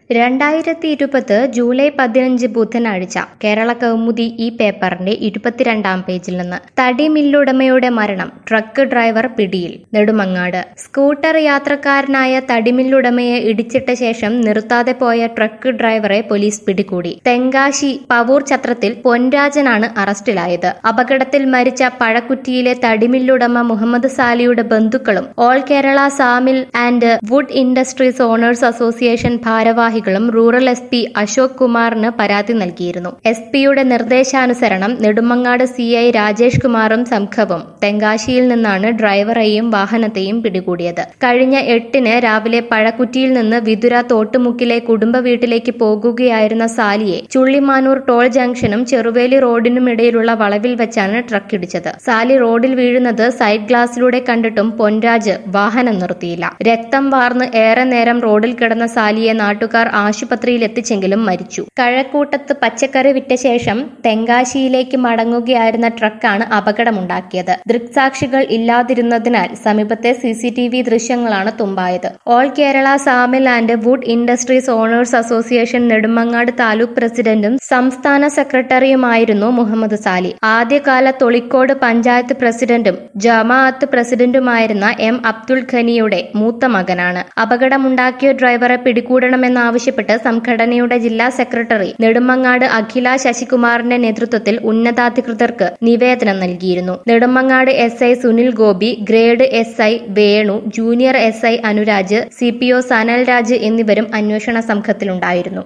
രണ്ടായിരത്തി ഇരുപത് ജൂലൈ പതിനഞ്ച് ബുധനാഴ്ച കേരള കൗമുദി ഈ പേപ്പറിന്റെ ഇരുപത്തിരണ്ടാം പേജിൽ നിന്ന് തടി മില്ലുടമയുടെ മരണം ട്രക്ക് ഡ്രൈവർ പിടിയിൽ നെടുമങ്ങാട് സ്കൂട്ടർ യാത്രക്കാരനായ തടിമില്ലുടമയെ ഇടിച്ചിട്ട ശേഷം നിർത്താതെ പോയ ട്രക്ക് ഡ്രൈവറെ പോലീസ് പിടികൂടി തെങ്കാശി പവൂർ ഛത്രത്തിൽ പൊൻരാജനാണ് അറസ്റ്റിലായത് അപകടത്തിൽ മരിച്ച പഴക്കുറ്റിയിലെ തടിമില്ലുടമ മുഹമ്മദ് സാലിയുടെ ബന്ധുക്കളും all Kerala sawmill and wood industries owners association ഭാരവാഹികളും റൂറൽ എസ് പി അശോക് കുമാറിന് പരാതി നൽകിയിരുന്നു എസ് പിയുടെ നിർദ്ദേശാനുസരണം നെടുമങ്ങാട് സി ഐ രാജേഷ് കുമാറും സംഘവും തെങ്കാശിയിൽ നിന്നാണ് ഡ്രൈവറെയും വാഹനത്തെയും പിടികൂടിയത് കഴിഞ്ഞ എട്ടിന് രാവിലെ പഴക്കുറ്റിയിൽ നിന്ന് വിതുര തോട്ടുമുക്കിലെ കുടുംബ വീട്ടിലേക്ക് പോകുകയായിരുന്ന സാലിയെ ചുള്ളിമാനൂർ ടോൾ ജംഗ്ഷനും ചെറുവേലി റോഡിനുമിടയിലുള്ള വളവിൽ വെച്ചാണ് ട്രക്ക് ഇടിച്ചത് സാലി റോഡിൽ വീഴുന്നത് സൈഡ് ഗ്ലാസിലൂടെ കണ്ടിട്ടും പൊൻരാജ് വാഹനം നിർത്തിയില്ല രക്തം വാർന്ന് ഏറെ നേരം റോഡിൽ കിടന്ന സാലിയെ നാട്ടുകാർ ആശുപത്രിയിൽ എത്തിച്ചെങ്കിലും മരിച്ചു കഴക്കൂട്ടത്ത് പച്ചക്കറി വിറ്റ ശേഷം തെങ്കാശിയിലേക്ക് മടങ്ങുകയായിരുന്ന ട്രക്കാണ് അപകടമുണ്ടാക്കിയത് ദൃക്സാക്ഷികൾ ഇല്ലാതിരുന്നതിനാൽ സമീപത്തെ സി സി ടി വി ദൃശ്യങ്ങളാണ് തുമ്പായത് all Kerala sawmill and wood industries owners association Nedumangad taluk പ്രസിഡന്റും സംസ്ഥാന സെക്രട്ടറിയുമായിരുന്നു മുഹമ്മദ് സാലി ആദ്യകാല തൊളിക്കോട് പഞ്ചായത്ത് പ്രസിഡന്റും ജമാഅത്ത് പ്രസിഡന്റുമായിരുന്ന എം അബ്ദുൾ ഖനിയുടെ മൂത്ത മകനാണ് അപകടമുണ്ടാക്കിയ ഡ്രൈവറെ പിടികൂടണമെന്നാവശ്യപ്പെട്ട് സംഘടനയുടെ ജില്ലാ സെക്രട്ടറി നെടുമങ്ങാട് അഖില ശശികുമാറിന്റെ നേതൃത്വത്തിൽ ഉന്നതാധികൃതർക്ക് നിവേദനം നൽകിയിരുന്നു Nedumangad S I Sunil Gopi grade S I Venu junior S I Anuraj C P O Sanalraj എന്നിവരും അന്വേഷണ സംഘത്തിലുണ്ടായിരുന്നു